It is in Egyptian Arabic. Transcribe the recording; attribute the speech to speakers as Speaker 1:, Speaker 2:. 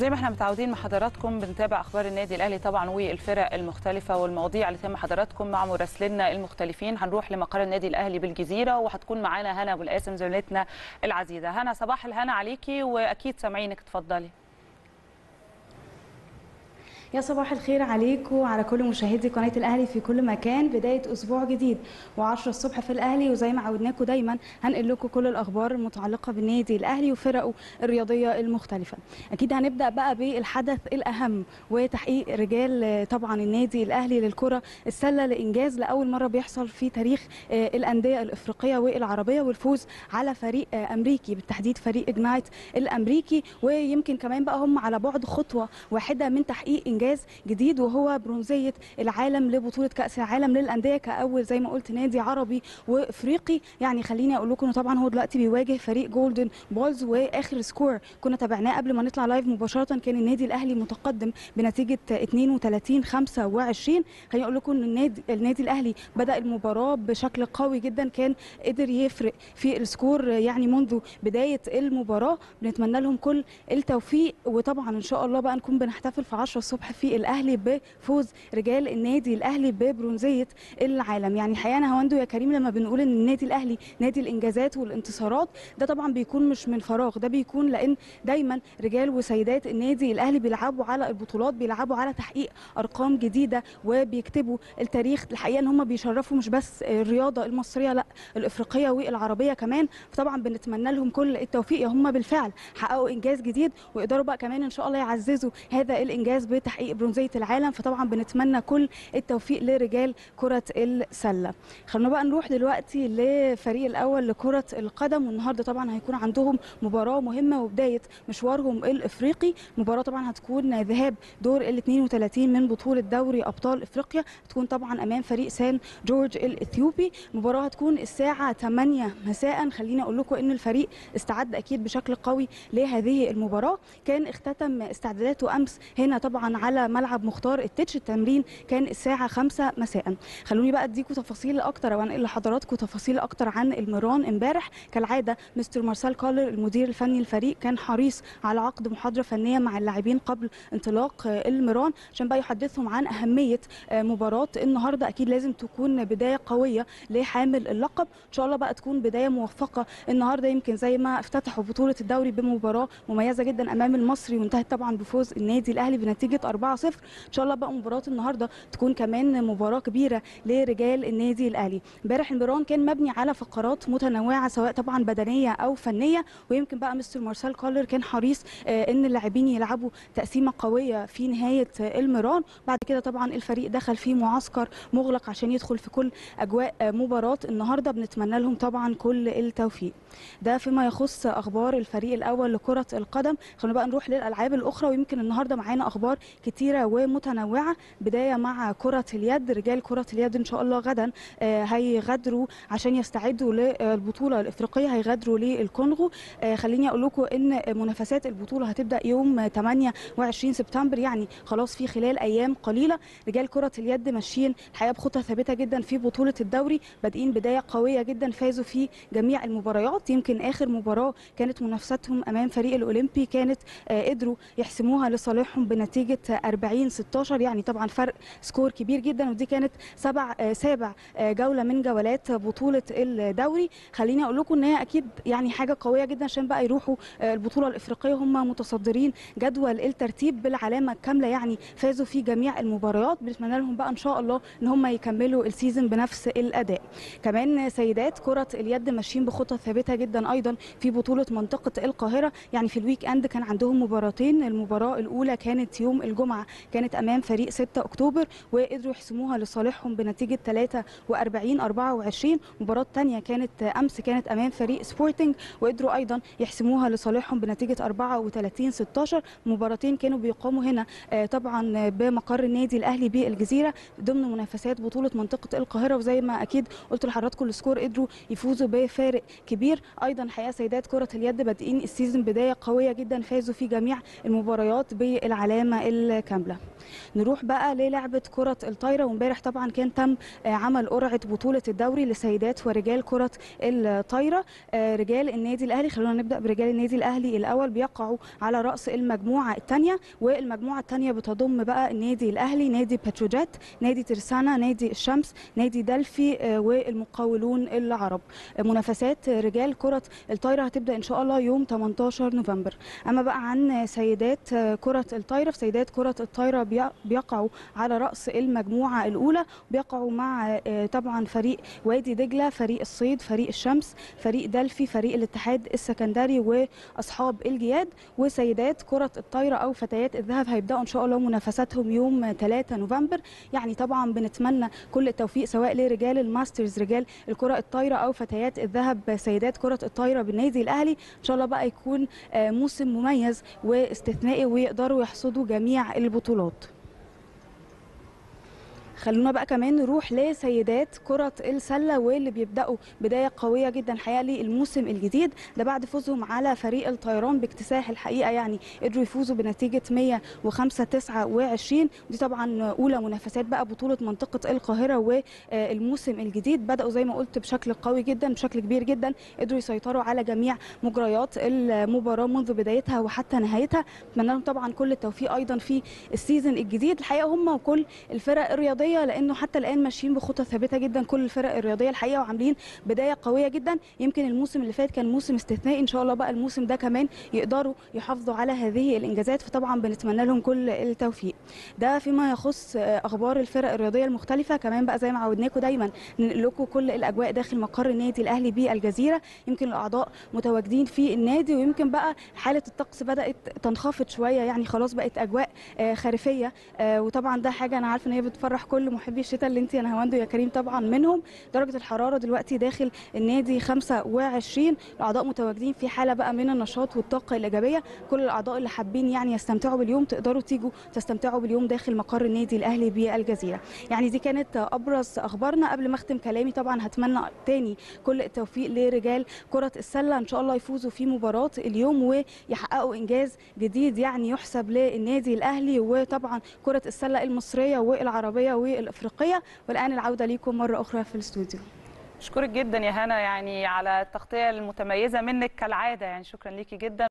Speaker 1: زي ما احنا متعودين مع حضراتكم بنتابع اخبار النادي الاهلي طبعا والفرق المختلفه والمواضيع اللي تم حضراتكم مع مراسلينا المختلفين هنروح لمقر النادي الاهلي بالجزيره وهتكون معانا هنا ابو القاسم زميلتنا العزيزه هنا صباح الهنا عليكي واكيد سامعينك اتفضلي
Speaker 2: يا صباح الخير عليكم وعلى كل مشاهدي قناه الاهلي في كل مكان بدايه اسبوع جديد و10 الصبح في الاهلي وزي ما عودناكم دايما هنقل لكم كل الاخبار المتعلقه بالنادي الاهلي وفرقه الرياضيه المختلفه اكيد هنبدا بقى بالحدث الاهم وتحقيق رجال طبعا النادي الاهلي للكره السله لانجاز لاول مره بيحصل في تاريخ الانديه الافريقيه والعربيه والفوز على فريق امريكي بالتحديد فريق اجنايت الامريكي ويمكن كمان بقى هم على بعد خطوه واحده من تحقيق انجاز جديد وهو برونزيه العالم لبطوله كاس العالم للانديه كاول زي ما قلت نادي عربي وافريقي يعني خليني اقول لكم طبعا هو دلوقتي بيواجه فريق جولدن بولز واخر سكور كنا تابعناه قبل ما نطلع لايف مباشره كان النادي الاهلي متقدم بنتيجه 32 25 خليني اقول لكم ان النادي النادي الاهلي بدا المباراه بشكل قوي جدا كان قدر يفرق في السكور يعني منذ بدايه المباراه بنتمنى لهم كل التوفيق وطبعا ان شاء الله بقى نكون بنحتفل في 10 الصبح في الاهلي بفوز رجال النادي الاهلي ببرونزيه العالم يعني الحقيقه انا هوندو يا كريم لما بنقول ان النادي الاهلي نادي الانجازات والانتصارات ده طبعا بيكون مش من فراغ ده بيكون لان دايما رجال وسيدات النادي الاهلي بيلعبوا على البطولات بيلعبوا على تحقيق ارقام جديده وبيكتبوا التاريخ الحقيقه ان هم بيشرفوا مش بس الرياضه المصريه لا الافريقيه والعربيه كمان فطبعا بنتمنى لهم كل التوفيق هم بالفعل حققوا انجاز جديد ويقدروا بقى كمان ان شاء الله يعززوا هذا الانجاز بتحقيق برونزيه العالم فطبعا بنتمنى كل التوفيق لرجال كره السله خلونا بقى نروح دلوقتي للفريق الاول لكره القدم والنهارده طبعا هيكون عندهم مباراه مهمه وبدايه مشوارهم الافريقي مباراه طبعا هتكون ذهاب دور ال 32 من بطوله دوري ابطال افريقيا تكون طبعا امام فريق سان جورج الاثيوبي المباراه هتكون الساعه 8 مساء خليني اقول لكم ان الفريق استعد اكيد بشكل قوي لهذه المباراه كان اختتم استعداداته امس هنا طبعا على ملعب مختار التتش التمرين كان الساعه 5 مساء خلوني بقى اديكم تفاصيل اكتر او انقل لحضراتكم تفاصيل اكتر عن المران امبارح كالعاده مستر مارسيل كولر المدير الفني للفريق كان حريص على عقد محاضره فنيه مع اللاعبين قبل انطلاق المران عشان بقى يحدثهم عن اهميه مباراه النهارده اكيد لازم تكون بدايه قويه لحامل اللقب ان شاء الله بقى تكون بدايه موفقه النهارده يمكن زي ما افتتحوا بطوله الدوري بمباراه مميزه جدا امام المصري وانتهت طبعا بفوز النادي الاهلي بنتيجه 4-0 ان شاء الله بقى مباراه النهارده تكون كمان مباراه كبيره لرجال النادي الاهلي امبارح المران كان مبني على فقرات متنوعه سواء طبعا بدنيه او فنيه ويمكن بقى مستر مارسيل كولر كان حريص ان اللاعبين يلعبوا تقسيمه قويه في نهايه المران بعد كده طبعا الفريق دخل في معسكر مغلق عشان يدخل في كل اجواء مباراه النهارده بنتمنى لهم طبعا كل التوفيق ده فيما يخص اخبار الفريق الاول لكره القدم خلونا بقى نروح للالعاب الاخرى ويمكن النهارده معانا اخبار كتيره ومتنوعه بدايه مع كره اليد رجال كره اليد ان شاء الله غدا هيغادروا عشان يستعدوا للبطوله الافريقيه هيغادروا للكونغو خليني اقول لكم ان منافسات البطوله هتبدا يوم 28 سبتمبر يعني خلاص في خلال ايام قليله رجال كره اليد ماشيين الحقيقه بخطى ثابته جدا في بطوله الدوري بادئين بدايه قويه جدا فازوا في جميع المباريات يمكن اخر مباراه كانت منافستهم امام فريق الاولمبي كانت قدروا يحسموها لصالحهم بنتيجه 40 16 يعني طبعا فرق سكور كبير جدا ودي كانت سبع سابع جوله من جولات بطوله الدوري خليني اقول لكم ان هي اكيد يعني حاجه قويه جدا عشان بقى يروحوا البطوله الافريقيه هم متصدرين جدول الترتيب بالعلامه الكامله يعني فازوا في جميع المباريات بنتمنى لهم بقى ان شاء الله ان هم يكملوا السيزون بنفس الاداء كمان سيدات كره اليد ماشيين بخطى ثابته جدا ايضا في بطوله منطقه القاهره يعني في الويك اند كان عندهم مباراتين المباراه الاولى كانت يوم الجمعه كانت امام فريق 6 اكتوبر وقدروا يحسموها لصالحهم بنتيجه 43 24 مباراه ثانيه كانت امس كانت امام فريق سبورتنج وقدروا ايضا يحسموها لصالحهم بنتيجه 34 16 مباراتين كانوا بيقاموا هنا طبعا بمقر النادي الاهلي بالجزيره ضمن منافسات بطوله منطقه القاهره وزي ما اكيد قلت لحضراتكم السكور قدروا يفوزوا بفارق كبير ايضا حقيقه سيدات كره اليد بادئين السيزون بدايه قويه جدا فازوا في جميع المباريات بالعلامه الكامله نروح بقى للعبه كره الطايره وامبارح طبعا كان تم عمل قرعه بطوله الدوري لسيدات ورجال كره الطايره رجال النادي الاهلي خلونا نبدا برجال النادي الاهلي الاول بيقعوا على راس المجموعه الثانيه والمجموعه الثانيه بتضم بقى النادي الاهلي نادي باتروجيت نادي ترسانة نادي الشمس نادي دلفي والمقاولون العرب منافسات رجال كره الطايره هتبدا ان شاء الله يوم 18 نوفمبر اما بقى عن سيدات كره الطايره في سيدات كره الطايره بيقعوا على راس المجموعه الاولى بيقعوا مع طبعا فريق وادي دجله فريق الصيد فريق الشمس فريق دلفي فريق الاتحاد السكندري واصحاب الجياد وسيدات كره الطايره او فتيات الذهب هيبداوا ان شاء الله منافساتهم يوم 3 نوفمبر يعني طبعا بنتمنى كل التوفيق سواء لرجال الماسترز رجال الكره الطايره او فتيات الذهب سيدات كره الطايره بالنادي الاهلي ان شاء الله بقى يكون موسم مميز واستثنائي ويقدروا يحصدوا جميع البطولات خلونا بقى كمان نروح لسيدات كرة السلة واللي بيبدأوا بداية قوية جدا الحقيقة للموسم الجديد ده بعد فوزهم على فريق الطيران باكتساح الحقيقة يعني قدروا يفوزوا بنتيجة 105 29 ودي طبعا أولى منافسات بقى بطولة منطقة القاهرة والموسم الجديد بدأوا زي ما قلت بشكل قوي جدا بشكل كبير جدا قدروا يسيطروا على جميع مجريات المباراة منذ بدايتها وحتى نهايتها أتمنى لهم طبعا كل التوفيق أيضا في السيزون الجديد الحقيقة هم وكل الفرق الرياضية لانه حتى الان ماشيين بخطى ثابته جدا كل الفرق الرياضيه الحقيقه وعاملين بدايه قويه جدا يمكن الموسم اللي فات كان موسم استثنائي ان شاء الله بقى الموسم ده كمان يقدروا يحافظوا على هذه الانجازات فطبعا بنتمنى لهم كل التوفيق ده فيما يخص اخبار الفرق الرياضيه المختلفه كمان بقى زي ما عودناكم دايما ننقل لكم كل الاجواء داخل مقر النادي الاهلي بالجزيره يمكن الاعضاء متواجدين في النادي ويمكن بقى حاله الطقس بدات تنخفض شويه يعني خلاص بقت اجواء خريفيه وطبعا ده حاجه انا عارفه ان هي بتفرح كل محبي الشتاء اللي انت يا نهاوند يا كريم طبعا منهم درجه الحراره دلوقتي داخل النادي 25 الاعضاء متواجدين في حاله بقى من النشاط والطاقه الايجابيه كل الاعضاء اللي حابين يعني يستمتعوا باليوم تقدروا تيجوا تستمتعوا باليوم داخل مقر النادي الاهلي بالجزيره يعني دي كانت ابرز اخبارنا قبل ما اختم كلامي طبعا هتمنى تاني كل التوفيق لرجال كره السله ان شاء الله يفوزوا في مباراه اليوم ويحققوا انجاز جديد يعني يحسب للنادي الاهلي وطبعا كره السله المصريه والعربيه والافريقيه والان العوده ليكم مره اخرى في الاستوديو
Speaker 1: اشكرك جدا يا هنا يعني على التغطيه المتميزه منك كالعاده يعني شكرا ليكي جدا